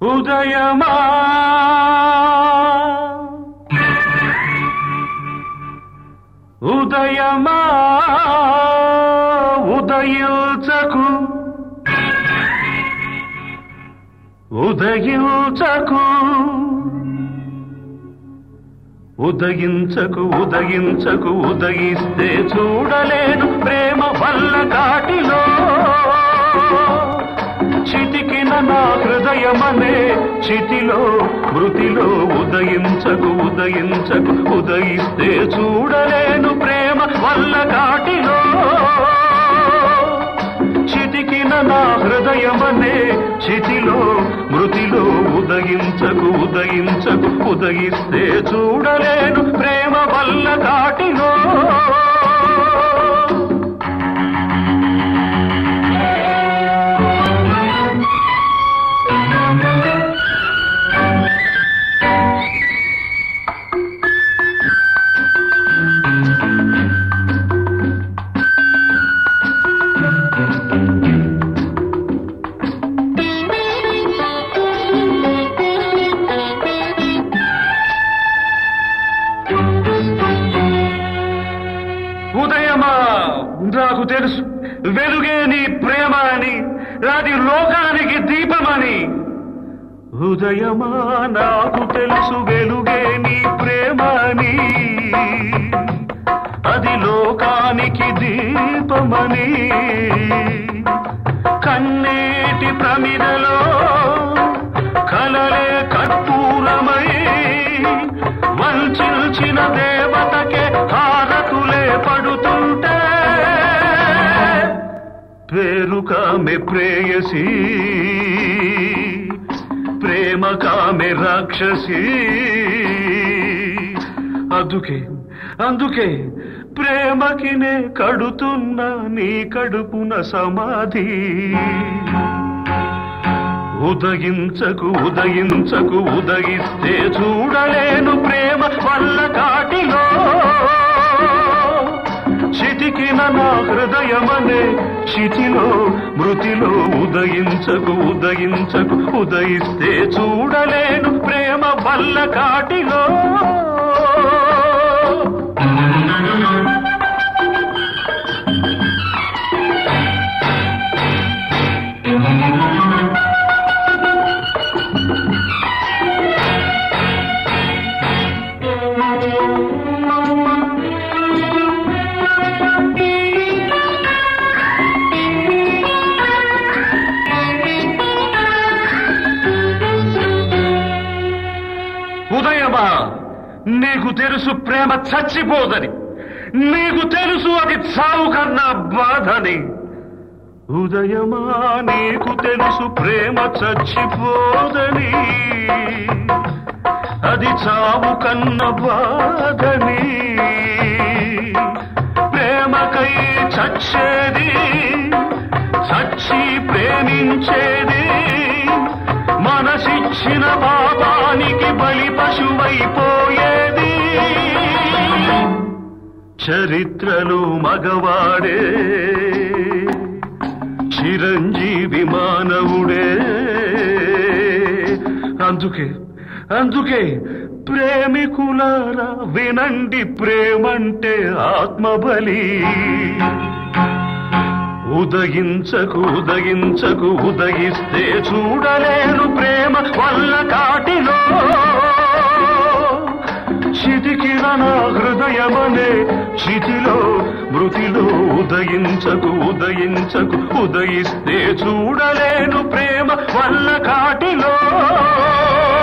ఉదయమా ఉదయమా ఉదయించకు ఉదయించకు ఉదయించకు ఉదయించకు ఉదయిస్తే చూడలేను ప్రేమ వల్ల కాటిలో చితికిన నా హృదయమనే చితిలో మృతిలో ఉదయించకు ఉదయించకు ఉదయిస్తే చూడలేను ప్రేమ వల్ల కాటిలో చితికిన నా హృదయమనే చితిలో మృతిలో ఉదయించకు ఉదయించకు ఉదయిస్తే చూడలేను ప్రేమ వల్ల కాటిలో ఉదయమా నాకు తెలుసు వెలుగే నీ ప్రేమ అని అది లోకానికి దీపమని ఉదయమా నాకు తెలుసు వెలుగే నీ ప్రేమ అని అది లోకానికి దీపమని కన్నీటి ప్రమిదలో కలలే కర్పూరమై వంచిన దేవతకే హారతులే పడుతుంటే పేరు కామె ప్రేయసి ప్రేమ కామె రాక్షసి అందుకే అందుకే ప్రేమకి నే కడుతున్నా నీ కడుపున సమాధి ఉదయించకు ఉదయించకు ఉదయిస్తే చూడలేను ప్రేమ వల్ల కాటిలో చితికిన నా హృదయమనే చితిలో మృతిలో ఉదయించకు ఉదయించకు ఉదయిస్తే చూడలేను ప్రేమ వల్ల కాటిలో ఉదయమా నీకు తెలుసు ప్రేమ చచ్చిపోదని నీకు తెలుసు అది చావు కన్నా బాధని ఉదయమా నీకు తెలుసు ప్రేమ చచ్చిపోదని అది చావు కన్న బాధని ప్రేమకై చచ్చేది చచ్చి ప్రేమించేది మనసిచ్చిన పాపానికి బలి పశువైపోయేది చరిత్రలో మగవాడే చిరంజీవి మానవుడే అందుకే అందుకే ప్రేమికులారా వినండి ప్రేమంటే ఆత్మబలి ఉదయించకు ఉదయించకు ఉదయిస్తే చూడలేను ప్రేమ వల్ల కాటిలో చితికిన నా హృదయమనే చితిలో మృతిలో ఉదయించకు ఉదయించకు ఉదయిస్తే చూడలేను ప్రేమ వల్ల కాటిలో